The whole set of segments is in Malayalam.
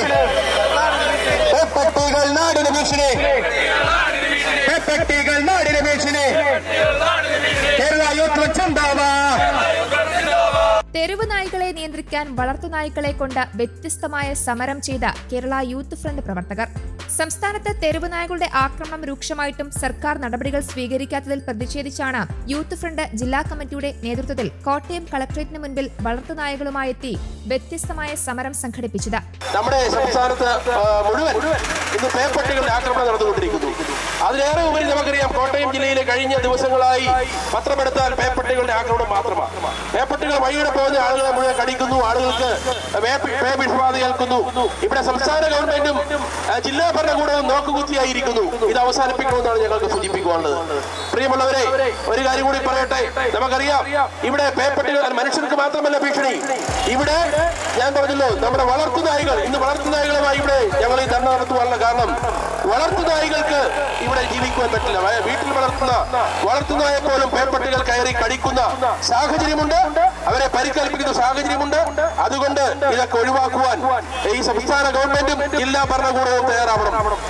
പേപ്പട്ടികൾ നാടിന് ഭീഷണി പേപ്പട്ടികൾ നാടിന് ഭീഷണി കേരള യൂത്ത് ചിന്താവാ തെരുവ് നായ്ക്കളെ നിയന്ത്രിക്കാൻ വളർത്തുനായ്ക്കളെ കൊണ്ട് വ്യത്യസ്തമായ സമരം ചെയ്ത കേരള യൂത്ത് ഫ്രണ്ട് പ്രവർത്തകർ സംസ്ഥാനത്ത് തെരുവ് നായകളുടെ ആക്രമണം രൂക്ഷമായിട്ടും സർക്കാർ നടപടികൾ സ്വീകരിക്കാത്തതിൽ പ്രതിഷേധിച്ചാണ് യൂത്ത് ഫ്രണ്ട് ജില്ലാ കമ്മിറ്റിയുടെ നേതൃത്വത്തിൽ കോട്ടയം കളക്ടറേറ്റിന് മുൻപിൽ വളർത്തുനായകളുമായെത്തി വ്യത്യസ്തമായ സമരം സംഘടിപ്പിച്ചത് നമ്മുടെ സംസ്ഥാനത്ത് ആ, മുഴുവൻ ഇന്ന് പേപ്പട്ടികളുടെ ആക്രമണം നടന്നുകൊണ്ടിരിക്കുന്നു അതിലേറെ ഉപരി നമുക്കറിയാം കോട്ടയം ജില്ലയിലെ കഴിഞ്ഞ ദിവസങ്ങളായി പത്രമെടുത്താൽ പേപ്പട്ടികളുടെ ആക്രമണം മാത്രമാണ് പേപ്പട്ടികൾ വഴിയുടെ പോകുന്ന ആളുകളെ മുഴുവൻ കടിക്കുന്നു ആളുകൾക്ക് വേ- വേ വിഷബാധ ഏൽക്കുന്നു ഇവിടെ സംസ്ഥാന ഗവൺമെന്റും ആ, ജില്ലാ ഭരണകൂടവും നോക്കുകുത്തിയായിരിക്കുന്നു ഇത് അവസാനിപ്പിക്കണമെന്നാണ് ഞങ്ങൾക്ക് സൂചിപ്പിക്കുവാനുള്ളത് പ്രിയമുള്ളവരെ ഒരു കാര്യം കൂടി പറയട്ടെ നമുക്കറിയാം ഇവിടെ പേപ്പട്ടികൾ മനുഷ്യർക്ക് മാത്രമല്ല ഭീഷണി ഇവിടെ ഞാൻ പറഞ്ഞല്ലോ നമ്മുടെ വളർത്തുനായികൾ ഇന്ന് വളർത്തുനായികളുമായി ഇവിടെ ഞങ്ങൾ ഈ ധർണ നടത്തുവാനുള്ള കാരണം വളർത്തുനായികൾക്ക് ഇവിടെ ജീവിക്കുവാൻ പറ്റില്ല വയ- വീട്ടിൽ വളർത്തുന്ന വളർത്തുനായെ പോലും പേപ്പട്ടികൾ കയറി കടിക്കുന്ന സാഹചര്യമുണ്ട് അവരെ പരിക്കേൽപ്പിക്കുന്ന സാഹചര്യമുണ്ട് അതുകൊണ്ട് ഇതൊക്കെ ഒഴിവാക്കുവാൻ ഈ സംസ്ഥാന ഗവൺമെന്റും ജില്ലാ ഭരണകൂടവും തയ്യാറാവണം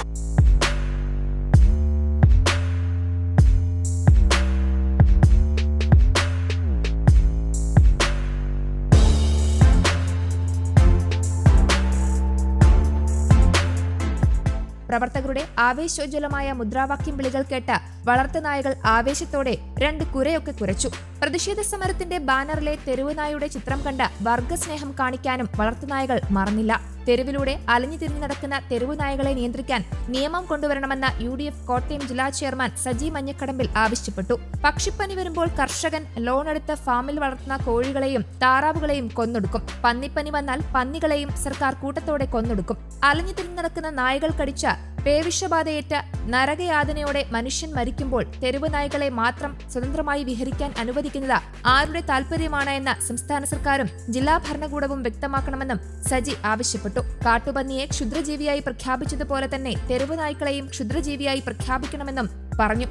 പ്രവർത്തകരുടെ ആവേശോജ്വലമായ മുദ്രാവാക്യം വിളികൾ കേട്ട് വളർത്തുനായകൾ ആവേശത്തോടെ രണ്ട് കുരയൊക്കെ കുരച്ചു പ്രതിഷേധ സമരത്തിന്റെ ബാനറിലെ തെരുവുനായുടെ ചിത്രം കണ്ട് വർഗസ്നേഹം കാണിക്കാനും വളർത്തുനായകൾ മറന്നില്ല തെരുവിലൂടെ അലഞ്ഞു തിരിഞ്ഞു നടക്കുന്ന തെരുവുനായകളെ നിയന്ത്രിക്കാൻ നിയമം കൊണ്ടുവരണമെന്ന യു ഡി എഫ് കോട്ടയം ജില്ലാ ചെയർമാൻ സജി മഞ്ഞക്കടമ്പിൽ ആവശ്യപ്പെട്ടു പക്ഷിപ്പനി വരുമ്പോൾ കർഷകൻ ലോൺ എടുത്ത് ഫാമിൽ വളർത്തുന്ന കോഴികളെയും താറാവുകളെയും കൊന്നൊടുക്കും പന്നിപ്പനി വന്നാൽ പന്നികളെയും സർക്കാർ കൂട്ടത്തോടെ കൊന്നൊടുക്കും അലഞ്ഞു തിരിഞ്ഞു നടക്കുന്ന നായകൾ കടിച്ച പേവിഷബാധയേറ്റ നരകയാതനയോടെ മനുഷ്യൻ മരിക്കുമ്പോൾ തെരുവ് നായ്ക്കളെ മാത്രം സ്വതന്ത്രമായി വിഹരിക്കാൻ അനുവദിക്കുന്നത് ആരുടെ താൽപര്യമാണ് എന്ന് സംസ്ഥാന സർക്കാരും ജില്ലാ ഭരണകൂടവും വ്യക്തമാക്കണമെന്നും സജി ആവശ്യപ്പെട്ടു കാട്ടുപന്നിയെ ക്ഷുദ്രജീവിയായി പ്രഖ്യാപിച്ചതുപോലെ തന്നെ തെരുവ് നായ്ക്കളെയും ക്ഷുദ്രജീവിയായി പ്രഖ്യാപിക്കണമെന്നും പറഞ്ഞു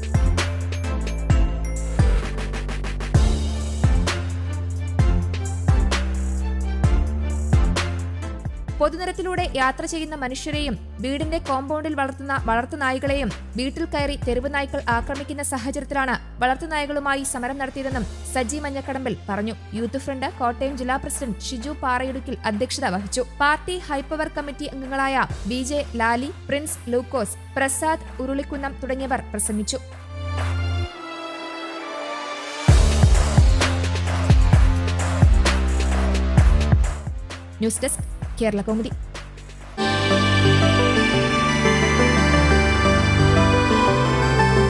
പൊതുനിരത്തിലൂടെ യാത്ര ചെയ്യുന്ന മനുഷ്യരെയും വീടിന്റെ കോമ്പൗണ്ടിൽ വളർത്തുന്ന വളർത്തുനായ്ക്കളെയും വീട്ടിൽ കയറി തെരുവ് നായ്ക്കൾ ആക്രമിക്കുന്ന സാഹചര്യത്തിലാണ് വളർത്തുനായ്ക്കളുമായി സമരം നടത്തിയതെന്നും സജി മഞ്ഞക്കടമ്പിൽ പറഞ്ഞു യൂത്ത് ഫ്രണ്ട് കോട്ടയം ജില്ലാ പ്രസിഡന്റ് ഷിജു പാറയിടുക്കിൽ അധ്യക്ഷത വഹിച്ചു പാർട്ടി ഹൈപ്പവർ കമ്മിറ്റി അംഗങ്ങളായ B J Lali Prince Lukose Prasad Urulikkunnam തുടങ്ങിയവർ പ്രസംഗിച്ചു ന്യൂസ് ഡെസ്ക് കേരള കൗമുദി